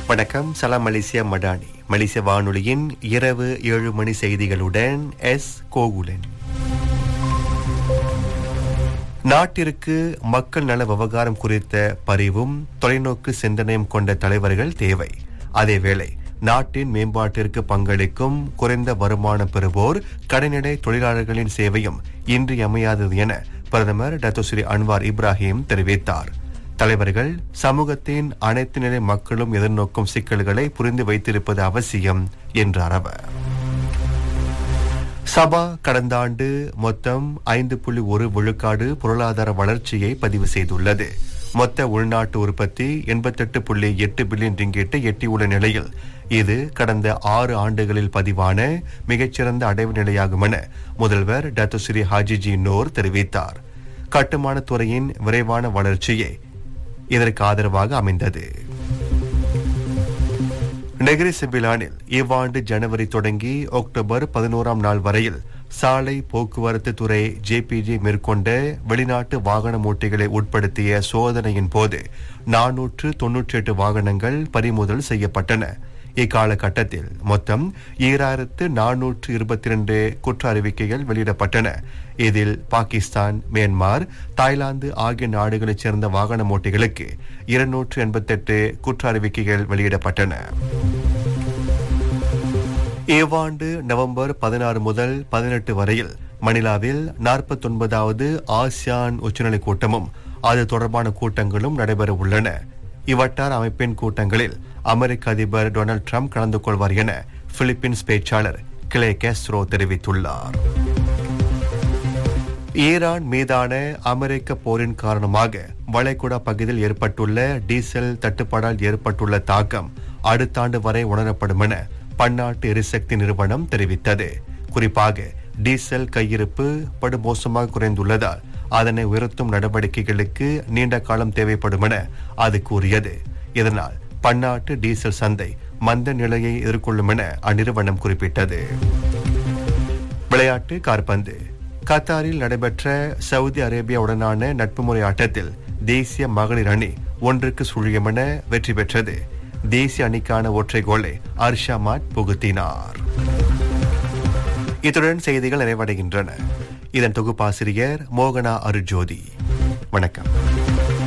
வணக்கம் சலாம் மலேசியா மடானி மலேசிய வானொலியின் இரவு ஏழு மணி செய்திகளுடன் எஸ் கோகுலன் நாட்டிற்கு மக்கள் நல விவகாரம் குறித்த பரிவும் தொலைநோக்கு சிந்தனையும் கொண்ட தலைவர்கள் தேவை அதேவேளை நாட்டின் மேம்பாட்டிற்கு பங்களிக்கும் குறைந்த வருமானம் பெறுவோர் கடைநிலை தொழிலாளர்களின் சேவையும் இன்றியமையாதது என பிரதமர் டத்தோஸ்ரீ அன்வார் இப்ராஹிம் தெரிவித்தார் தலைவர்கள் சமூகத்தின் அனைத்து நிலை மக்களும் எதிர்நோக்கும் சிக்கல்களை புரிந்து வைத்திருப்பது அவசியம் என்றார் அவர் சபா கடந்த ஆண்டு மொத்தம் ஐந்து புள்ளி ஒரு விழுக்காடு பொருளாதார வளர்ச்சியை பதிவு செய்துள்ளது மொத்த உள்நாட்டு உற்பத்தி எண்பத்தெட்டு புள்ளி எட்டு பில்லியன் ரிங்கெட்டை எட்டியுள்ள நிலையில் இது கடந்த ஆறு ஆண்டுகளில் பதிவான மிகச்சிறந்த அடைவு நிலையாகும் என முதல்வர் டத்துஸ்ரீ ஹாஜிஜி நோர் தெரிவித்தார் கட்டுமான துறையின் விரைவான வளர்ச்சியே இதற்கு ஆதரவாக அமைந்தது நெகிரி செம்பிலானில் இவ்வாண்டு ஜனவரி தொடங்கி அக்டோபர் பதினோராம் நாள் வரையில் சாலை போக்குவரத்து துறை ஜேபிஜி மேற்கொண்ட வெளிநாட்டு வாகன மூட்டைகளை உட்படுத்திய சோதனையின் போது நானூற்று தொன்னூற்றி எட்டு வாகனங்கள் பறிமுதல் செய்யப்பட்டன இக்காலகட்டத்தில் மொத்தம் ஈராயிரத்து நானூற்று இருபத்தி இரண்டு குற்ற அறிவிக்கைகள் வெளியிடப்பட்டன இதில் பாகிஸ்தான் மியான்மர் தாய்லாந்து ஆகிய நாடுகளைச் சேர்ந்த வாகன மூட்டைகளுக்கு இருநூற்று எண்பத்தெட்டு குற்ற அறிவிக்கைகள் வெளியிடப்பட்டன இவ்வாண்டு நவம்பர் பதினாறு முதல் பதினெட்டு வரையில் மணிலாவில் நாற்பத்தொன்பதாவது ஆசியான் உச்சநிலை கூட்டமும் அது தொடர்பான கூட்டங்களும் நடைபெற உள்ளன இவட்டார் அமைப்பின் கூட்டங்களில் அமெரிக்க அதிபர் டொனால்டு ட்ரம்ப் கலந்து கொள்வார் என பிலிப்பீன்ஸ் பேச்சாளர் கிளே கேஸ்ட்ரோ தெரிவித்துள்ளார் ஈரான் மீதான அமெரிக்க போரின் காரணமாக வளைகுடா பகுதியில் ஏற்பட்டுள்ள டீசல் தட்டுப்பாடால் ஏற்பட்டுள்ள தாக்கம் அடுத்த ஆண்டு வரை உணரப்படும் என பன்னாட்டு எரிசக்தி நிறுவனம் தெரிவித்தது குறிப்பாக டீசல் கையிருப்பு படுமோசமாக குறைந்துள்ளதால் அதனை உயர்த்தும் நடவடிக்கைகளுக்கு நீண்ட காலம் தேவைப்படும் என அது கூறியது இதனால் பன்னாட்டு டீசல் சந்தை மந்த நிலையை எதிர்கொள்ளும் என அந்நிறுவனம் குறிப்பிட்டது விளையாட்டு கார்பந்து கத்தாரில் நடைபெற்ற சவுதி அரேபியாவுடனான நட்பு முறை ஆட்டத்தில் தேசிய மகளிர் அணி ஒன்றுக்கு சுழியம் என வெற்றி பெற்றது தேசிய அணிக்கான ஒற்றை கோலை அர்ஷாமாட் புகுத்தினார் இத்துடன் செய்திகள் நிறைவடைகின்றன இதன் தொகுப்பாசிரியர் மோகனா அருஜோதி வணக்கம்